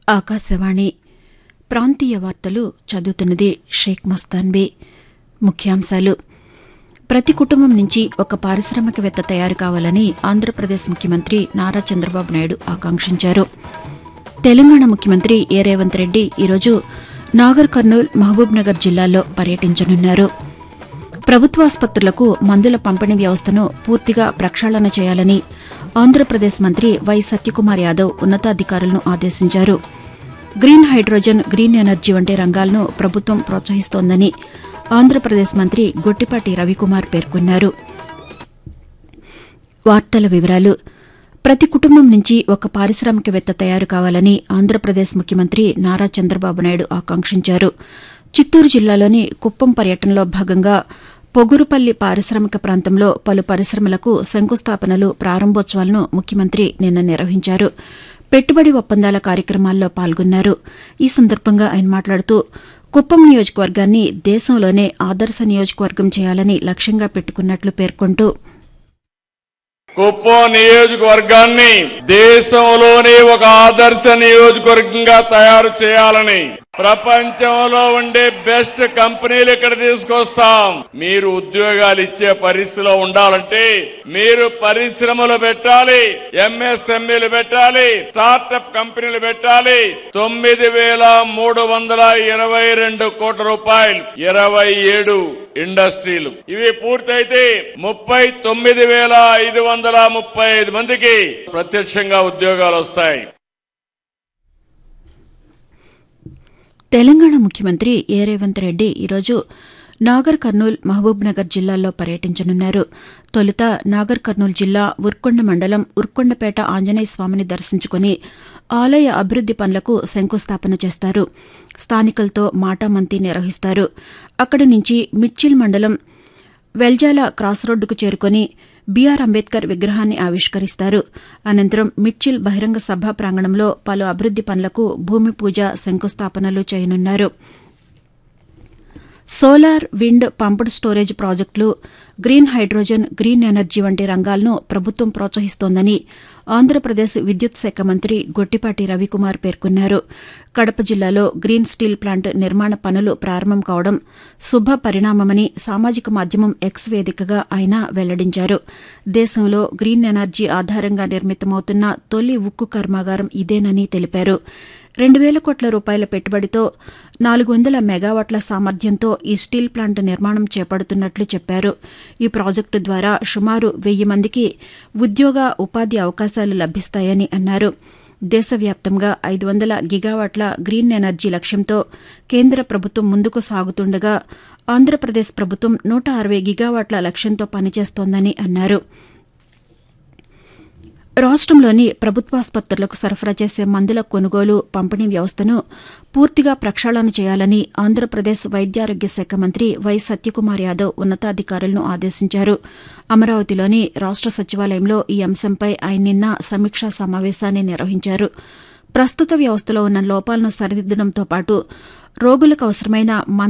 ఆకాశవాణి ప్రాంతీయ వార్తలు చదువుతున్నది షేక్ మస్తాన్బీ ముఖ్యాంశాలు ప్రతి కుటుంబం నుంచి ఒక పారిశ్రామికవేత్త తయారు కావాలని ఆంధ్రప్రదేశ్ ముఖ్యమంత్రి నారా చంద్రబాబు నాయుడు ఆకాంక్షించారు తెలంగాణ ముఖ్యమంత్రి ఏ రేవంత్ రెడ్డి ఈరోజు నాగర్ కర్నూల్ మహబూబ్ నగర్ జిల్లాల్లో పర్యటించనున్నారు ప్రభుత్వాసుపత్రులకు మందుల పంపిణీ వ్యవస్థను పూర్తిగా ప్రక్షాళన చేయాలని ఆంధ్రప్రదేశ్ మంత్రి వై సత్యకుమార్ యాదవ్ ఉన్నతాధికారులను ఆదేశించారు గ్రీన్ హైడ్రోజన్ గ్రీన్ ఎనర్జీ వంటి రంగాలను ప్రభుత్వం ప్రోత్సహిస్తోందని ఆంధ్రప్రదేశ్ మంత్రి గొట్టిపాటి రవికుమార్ పేర్కొన్నారు వార్తల వివరాలు ప్రతి కుటుంబం నుంచి ఒక పారిశ్రామికవేత్త తయారు కావాలని ఆంధ్రప్రదేశ్ ముఖ్యమంత్రి నారా చంద్రబాబు నాయుడు ఆకాంక్షించారు చిత్తూరు జిల్లాలోని కుప్పం పర్యటనలో భాగంగా పొగురుపల్లి పారిశ్రామిక ప్రాంతంలో పలు పరిశ్రమలకు శంకుస్థాపనలు ప్రారంభోత్సవాలను ముఖ్యమంత్రి నిన్న నిర్వహించారు పెట్టుబడి ఒప్పందాల కార్యక్రమాల్లో పాల్గొన్నారు ఈ సందర్భంగా ఆయన మాట్లాడుతూ కుప్పం నియోజకవర్గాన్ని దేశంలోనే ఆదర్శ నియోజకవర్గం చేయాలని లక్ష్యంగా పెట్టుకున్నట్లు పేర్కొంటూ కుప్పం నియోజకవర్గాన్ని దేశంలోనే ఒక ఆదర్శ నియోజకవర్గంగా తయారు చేయాలని ప్రపంచంలో ఉండే బెస్ట్ కంపెనీలు ఇక్కడ తీసుకొస్తాం మీరు ఉద్యోగాలు ఇచ్చే పరిస్థితిలో ఉండాలంటే మీరు పరిశ్రమలు పెట్టాలి ఎంఎస్ఎంఈలు పెట్టాలి స్టార్టప్ కంపెనీలు పెట్టాలి తొమ్మిది వేల మూడు వందల ఇరవై రెండు కోట్ల రూపాయలు ఇరవై ఏడు ఇండస్ట్రీలు ఇవి పూర్తయితే ముప్పై తొమ్మిది వేల ఐదు వందల ముప్పై ఐదు మందికి ప్రత్యక్షంగా ఉద్యోగాలు వస్తాయి తెలంగాణ ముఖ్యమంత్రి ఏ రేవంత్ రెడ్డి ఈరోజు నాగర్ కర్నూల్ మహబూబ్ నగర్ జిల్లాల్లో పర్యటించనున్నారు తొలుత నాగర్ కర్నూల్ జిల్లా ఉర్కొండ మండలం ఉర్కొండపేట ఆంజనేయ స్వామిని దర్శించుకుని ఆలయ అభివృద్ది పనులకు శంకుస్థాపన చేస్తారు స్థానికులతో మాటామంతి నిర్వహిస్తారు అక్కడి నుంచి మిడ్చిల్ మండలం వెల్జాల క్రాస్ రోడ్డుకు చేరుకుని బీఆర్ అంబేద్కర్ విగ్రహాన్ని ఆవిష్కరిస్తారు అనంతరం మిడ్చిల్ బహిరంగ సభ ప్రాంగణంలో పలు అభివృద్ది పనులకు భూమి పూజ శంకుస్థాపనలు చేయనున్నారు సోలార్ విండ్ పంప్డ్ స్టోరేజ్ ప్రాజెక్టులు గ్రీన్ హైడ్రోజన్ గ్రీన్ ఎనర్జీ వంటి రంగాలను ప్రభుత్వం ప్రోత్సహిస్తోందని ఆంధ్రప్రదేశ్ విద్యుత్ శాఖ మంత్రి గొట్టిపాటి రవికుమార్ పేర్కొన్నారు కడప జిల్లాలో గ్రీన్ స్టీల్ ప్లాంట్ నిర్మాణ పనులు ప్రారంభం కావడం శుభ పరిణామమని సామాజిక మాధ్యమం ఎక్స్ వేదికగా ఆయన వెల్లడించారు దేశంలో గ్రీన్ ఎనర్జీ ఆధారంగా నిర్మితమవుతున్న తొలి ఉక్కు కర్మాగారం ఇదేనని తెలిపారు రెండు వేల కోట్ల రూపాయల పెట్టుబడితో నాలుగు వందల మెగావాట్ల సామర్థ్యంతో ఈ స్టీల్ ప్లాంట్ నిర్మాణం చేపడుతున్నట్లు చెప్పారు ఈ ప్రాజెక్టు ద్వారా సుమారు వెయ్యి మందికి ఉద్యోగ ఉపాధి అవకాశాలు లభిస్తాయని అన్నారు దేశవ్యాప్తంగా ఐదు వందల గిగావాట్ల గ్రీన్ ఎనర్జీ లక్ష్యంతో కేంద్ర ప్రభుత్వం ముందుకు సాగుతుండగా ఆంధ్రప్రదేశ్ ప్రభుత్వం నూట అరవై గిగావాట్ల లక్ష్యంతో పనిచేస్తోందని అన్నారు రాష్టంలోని ప్రభుత్వాసుపత్రులకు సరఫరా చేసే మందుల కొనుగోలు పంపిణీ వ్యవస్థను పూర్తిగా ప్రక్షాళన చేయాలని ఆంధ్రప్రదేశ్ వైద్యారోగ్య శాఖ మంత్రి వై సత్యకుమార్ యాదవ్ ఉన్నతాధికారులను ఆదేశించారు అమరావతిలోని రాష్ట సచివాలయంలో ఈ అంశంపై ఆయన నిన్న సమీక్షా సమావేశాన్ని నిర్వహించారు ప్రస్తుత వ్యవస్థలో ఉన్న లోపాలను సరిదిద్దడంతో పాటు రోగులకు అవసరమైన